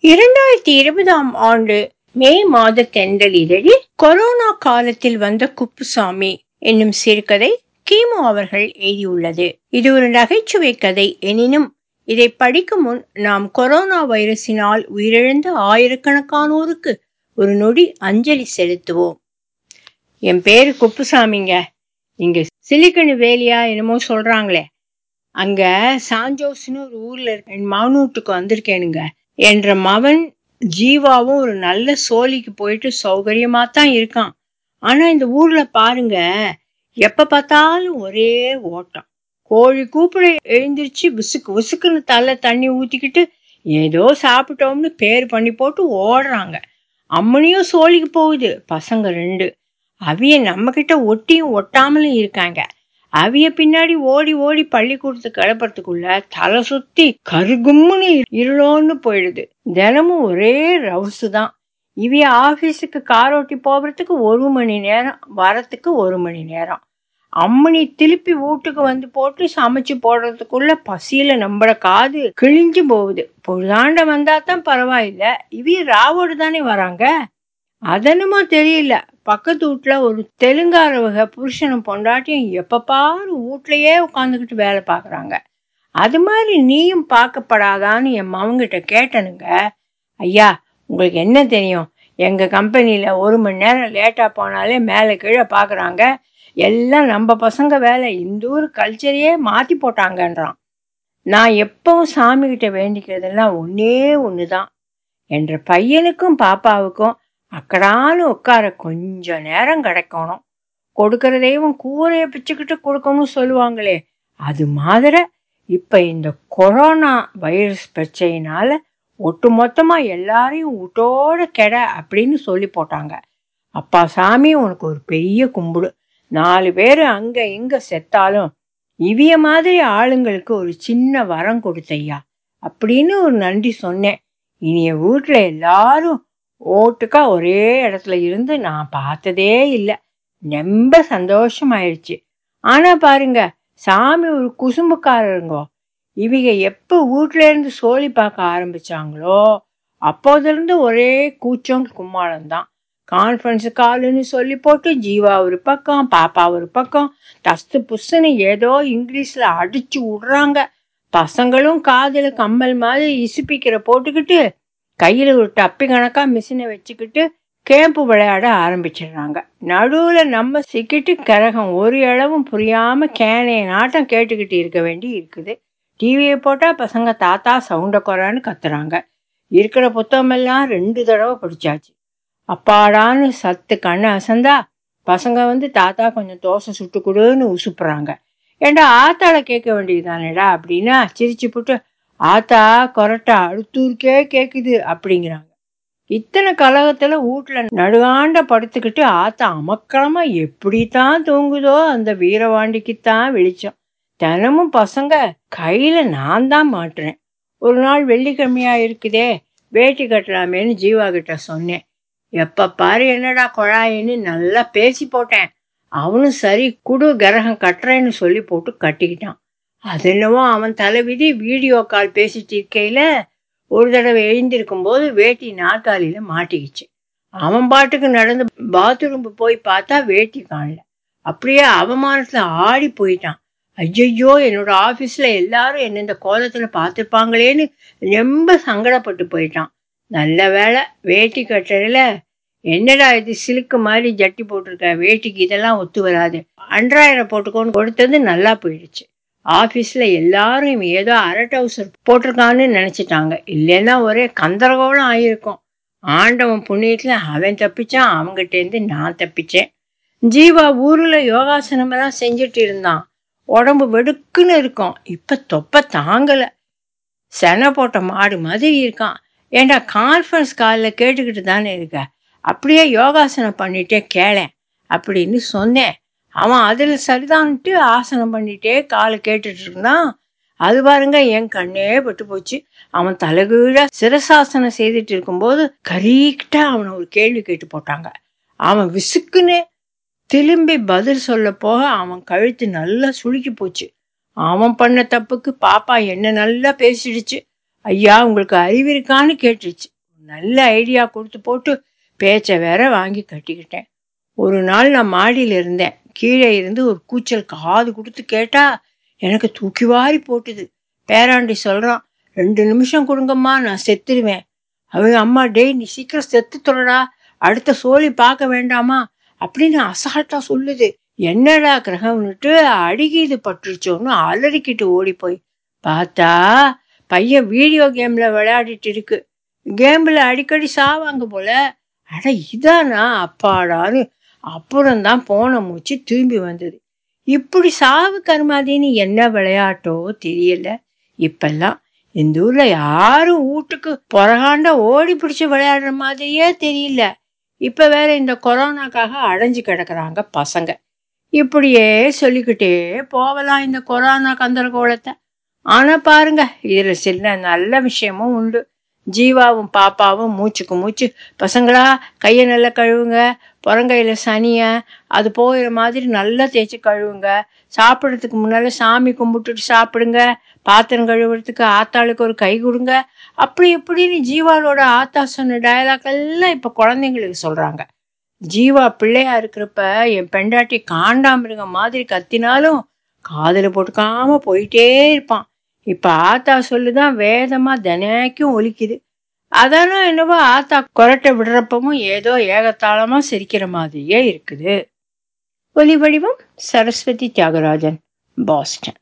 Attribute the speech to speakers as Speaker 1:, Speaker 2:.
Speaker 1: இரண்டாயிரத்தி இருபதாம் ஆண்டு மே மாத தென்றல் இதழில் கொரோனா காலத்தில் வந்த குப்புசாமி என்னும் சிறுகதை கீமு அவர்கள் எழுதியுள்ளது இது ஒரு நகைச்சுவை கதை எனினும் இதை படிக்கும் முன் நாம் கொரோனா வைரஸினால் உயிரிழந்த ஆயிரக்கணக்கானோருக்கு ஒரு நொடி அஞ்சலி செலுத்துவோம் என் பேரு குப்புசாமிங்க இங்க சிலிக்கனு வேலியா என்னமோ சொல்றாங்களே அங்க சாஞ்சோஸ்னு ஒரு ஊர்ல இருக்க என் மகனூட்டுக்கு வந்திருக்கேனுங்க என்ற மவன் ஜீவாவும் ஒரு நல்ல சோழிக்கு போயிட்டு சௌகரியமா தான் இருக்கான் ஆனா இந்த ஊர்ல பாருங்க எப்ப பார்த்தாலும் ஒரே ஓட்டம் கோழி கூப்பிட எழுந்திருச்சு விசுக்கு விசுக்குன்னு தலை தண்ணி ஊத்திக்கிட்டு ஏதோ சாப்பிட்டோம்னு பேர் பண்ணி போட்டு ஓடுறாங்க அம்மனியும் சோழிக்கு போகுது பசங்க ரெண்டு அவிய நம்ம கிட்ட ஒட்டியும் ஒட்டாமலும் இருக்காங்க அவிய பின்னாடி ஓடி ஓடி பள்ளிக்கூடத்துக்கு கிளப்புறதுக்குள்ள தலை சுத்தி கருகும்னு இருளோன்னு போயிடுது தினமும் ஒரே ரவுசு தான் இவிய ஆபீஸுக்கு கார் ஓட்டி போகிறதுக்கு ஒரு மணி நேரம் வரத்துக்கு ஒரு மணி நேரம் அம்மனி திருப்பி வீட்டுக்கு வந்து போட்டு சமைச்சு போடுறதுக்குள்ள பசியில நம்பட காது கிழிஞ்சு போகுது பொழுதாண்ட வந்தா தான் பரவாயில்ல இவிய ராவோடு தானே வராங்க அதனுமோ தெரியல பக்கத்து வீட்டுல ஒரு தெலுங்காரவக புருஷனும் பொண்டாட்டியும் எப்ப பாரு வீட்லயே உட்காந்துக்கிட்டு வேலை பார்க்குறாங்க அது மாதிரி நீயும் பார்க்கப்படாதான்னு என் மவங்கிட்ட கேட்டனுங்க ஐயா உங்களுக்கு என்ன தெரியும் எங்க கம்பெனியில ஒரு மணி நேரம் லேட்டா போனாலே மேலே கீழே பார்க்குறாங்க எல்லாம் நம்ம பசங்க வேலை இந்த ஊர் கல்ச்சரையே மாத்தி போட்டாங்கன்றான் நான் எப்பவும் சாமி கிட்ட வேண்டிக்கிறதெல்லாம் ஒன்னே ஒண்ணுதான் என்ற பையனுக்கும் பாப்பாவுக்கும் அக்கடான்னு உட்கார கொஞ்ச நேரம் கிடைக்கணும் கொடுக்கற தெய்வம் கூரையை பிச்சுக்கிட்டு கொடுக்கணும் சொல்லுவாங்களே அது மாதிரி இப்ப இந்த கொரோனா வைரஸ் பிரச்சனையினால ஒட்டு மொத்தமா எல்லாரையும் விட்டோட கெட அப்படின்னு சொல்லி போட்டாங்க அப்பா சாமி உனக்கு ஒரு பெரிய கும்பிடு நாலு பேர் அங்க இங்க செத்தாலும் இவிய மாதிரி ஆளுங்களுக்கு ஒரு சின்ன வரம் கொடுத்தையா அப்படின்னு ஒரு நன்றி சொன்னேன் இனிய வீட்டுல எல்லாரும் ஓட்டுக்கா ஒரே இடத்துல இருந்து நான் பார்த்ததே இல்லை ரொம்ப சந்தோஷமாயிடுச்சு ஆனா பாருங்க சாமி ஒரு குசும்புக்காரருங்கோ இவங்க எப்போ வீட்ல இருந்து சோழி பார்க்க ஆரம்பிச்சாங்களோ அப்போதிலிருந்து ஒரே கூச்சம் கும்மாளம் தான் கான்ஃபரன்ஸ் காலுன்னு சொல்லி போட்டு ஜீவா ஒரு பக்கம் பாப்பா ஒரு பக்கம் டஸ்து புஸ்ஸுன்னு ஏதோ இங்கிலீஷ்ல அடிச்சு விடுறாங்க பசங்களும் காதுல கம்மல் மாதிரி இசுப்பிக்கிற போட்டுக்கிட்டு கையில ஒரு டப்பி கணக்கா மிஷினை வச்சுக்கிட்டு கேம்பு விளையாட ஆரம்பிச்சிடுறாங்க நடுவுல நம்ம சிக்கிட்டு கரகம் ஒரு அளவும் புரியாம கேனைய நாட்டம் கேட்டுக்கிட்டு இருக்க வேண்டி இருக்குது டிவியை போட்டா பசங்க தாத்தா சவுண்ட குறான்னு கத்துறாங்க இருக்கிற புத்தகமெல்லாம் ரெண்டு தடவை படிச்சாச்சு அப்பாடான்னு சத்து கண்ணு அசந்தா பசங்க வந்து தாத்தா கொஞ்சம் தோசை சுட்டு கொடுன்னு உசுப்புறாங்க ஏண்டா ஆத்தால கேட்க வேண்டியதுதானேடா அப்படின்னா சிரிச்சு போட்டு ஆத்தா கொரட்டா அடுத்தூருக்கே கேக்குது அப்படிங்கிறாங்க இத்தனை கலகத்துல வீட்டுல நடுகாண்ட படுத்துக்கிட்டு ஆத்தா அமக்களமா எப்படித்தான் தூங்குதோ அந்த வீரவாண்டிக்குத்தான் வெளிச்சம் தினமும் பசங்க கையில நான் தான் மாட்டுறேன் ஒரு நாள் வெள்ளிக்கிழமையா இருக்குதே வேட்டி கட்டலாமேன்னு ஜீவா கிட்ட சொன்னேன் எப்ப பாரு என்னடா குழாயின்னு நல்லா பேசி போட்டேன் அவனும் சரி குடு கரகம் கட்டுறேன்னு சொல்லி போட்டு கட்டிக்கிட்டான் அது என்னவோ அவன் தலைவிதி வீடியோ கால் பேசிட்டு இருக்கையில ஒரு தடவை எழுந்திருக்கும் போது வேட்டி நாற்காலியில மாட்டிக்கிச்சு அவன் பாட்டுக்கு நடந்து பாத்ரூம் போய் பார்த்தா வேட்டி காணல அப்படியே அவமானத்துல ஆடி போயிட்டான் ஐயையோ என்னோட ஆபீஸ்ல எல்லாரும் என்ன இந்த கோலத்துல பார்த்துருப்பாங்களேன்னு ரொம்ப சங்கடப்பட்டு போயிட்டான் நல்ல வேலை வேட்டி கட்டுறதுல என்னடா இது சிலுக்கு மாதிரி ஜட்டி போட்டிருக்க வேட்டிக்கு இதெல்லாம் ஒத்து வராது அன்றாயிரம் போட்டுக்கோன்னு கொடுத்தது நல்லா போயிடுச்சு ஆபீஸ்ல எல்லாரும் இவன் ஏதோ அரை டவுசர் போட்டிருக்கான்னு நினைச்சிட்டாங்க இல்லைன்னா ஒரே கந்தரகோலம் ஆயிருக்கும் ஆண்டவன் புண்ணியத்துல அவன் தப்பிச்சான் அவங்கிட்ட இருந்து நான் தப்பிச்சேன் ஜீவா ஊர்ல யோகாசனம் எல்லாம் செஞ்சுட்டு இருந்தான் உடம்பு வெடுக்குன்னு இருக்கும் இப்ப தொப்ப தாங்கல செனை போட்ட மாடு மாதிரி இருக்கான் ஏண்டா கான்ஃபரன்ஸ் காலில் கேட்டுக்கிட்டு தானே இருக்க அப்படியே யோகாசனம் பண்ணிட்டே கேளேன் அப்படின்னு சொன்னேன் அவன் அதில் சரிதான்ட்டு ஆசனம் பண்ணிட்டே காலை கேட்டுட்டு இருந்தான் அது பாருங்க என் கண்ணே பட்டு போச்சு அவன் தலைகீழ சிரசாசனம் செய்துட்டு இருக்கும்போது கரீக்கிட்டா அவனை ஒரு கேள்வி கேட்டு போட்டாங்க அவன் விசுக்குன்னு திரும்பி பதில் சொல்ல போக அவன் கழுத்து நல்லா சுளுக்கி போச்சு அவன் பண்ண தப்புக்கு பாப்பா என்ன நல்லா பேசிடுச்சு ஐயா உங்களுக்கு அறிவு இருக்கான்னு கேட்டுருச்சு நல்ல ஐடியா கொடுத்து போட்டு பேச்சை வேற வாங்கி கட்டிக்கிட்டேன் ஒரு நாள் நான் மாடியில் இருந்தேன் கீழே இருந்து ஒரு கூச்சல் காது கொடுத்து கேட்டா எனக்கு தூக்கி வாரி போட்டுது பேராண்டி சொல்றான் ரெண்டு நிமிஷம் கொடுங்கம்மா நான் செத்துருவேன் அவங்க அம்மா டேய் நீ சீக்கிரம் செத்து தொலைடா அடுத்த சோழி பார்க்க வேண்டாமா அப்படின்னு அசால்ட்டா சொல்லுது என்னடா கிரகம்னுட்டு அடிக்கிது பட்டுருச்சோன்னு அலறிக்கிட்டு ஓடி போய் பார்த்தா பையன் வீடியோ கேம்ல விளையாடிட்டு இருக்கு கேம்ல அடிக்கடி சாவாங்க போல அட இதானா அப்பாடான்னு அப்புறம்தான் போன மூச்சு திரும்பி வந்தது இப்படி சாவு கருமாதின்னு என்ன விளையாட்டோ தெரியல இப்பெல்லாம் இந்த ஊர்ல யாரும் வீட்டுக்கு புறகாண்ட ஓடி பிடிச்சு விளையாடுற மாதிரியே தெரியல இப்ப வேற இந்த கொரோனாக்காக அடைஞ்சு கிடக்குறாங்க பசங்க இப்படியே சொல்லிக்கிட்டே போகலாம் இந்த கொரோனா கந்தரகோலத்தை ஆனா பாருங்க இதுல சில நல்ல விஷயமும் உண்டு ஜீவாவும் பாப்பாவும் மூச்சுக்கு மூச்சு பசங்களா கையை நல்லா கழுவுங்க புறங்கையில சனிய அது போகிற மாதிரி நல்லா தேய்ச்சி கழுவுங்க சாப்பிட்றதுக்கு முன்னால சாமி கும்பிட்டுட்டு சாப்பிடுங்க பாத்திரம் கழுவுறதுக்கு ஆத்தாளுக்கு ஒரு கை கொடுங்க அப்படி இப்படின்னு ஜீவாவோட ஆத்தா சொன்ன டயலாக் எல்லாம் இப்ப குழந்தைங்களுக்கு சொல்றாங்க ஜீவா பிள்ளையா இருக்கிறப்ப என் பெண்டாட்டி காண்டாமிருகம் மாதிரி கத்தினாலும் காதுல போட்டுக்காம போயிட்டே இருப்பான் இப்ப ஆத்தா சொல்லுதான் வேதமா தினைக்கும் ஒலிக்குது அதெல்லாம் என்னவோ ஆத்தா கொரட்டை விடுறப்பவும் ஏதோ ஏகத்தாளமா சிரிக்கிற மாதிரியே இருக்குது ஒலி வடிவம் சரஸ்வதி தியாகராஜன் பாஸ்டன்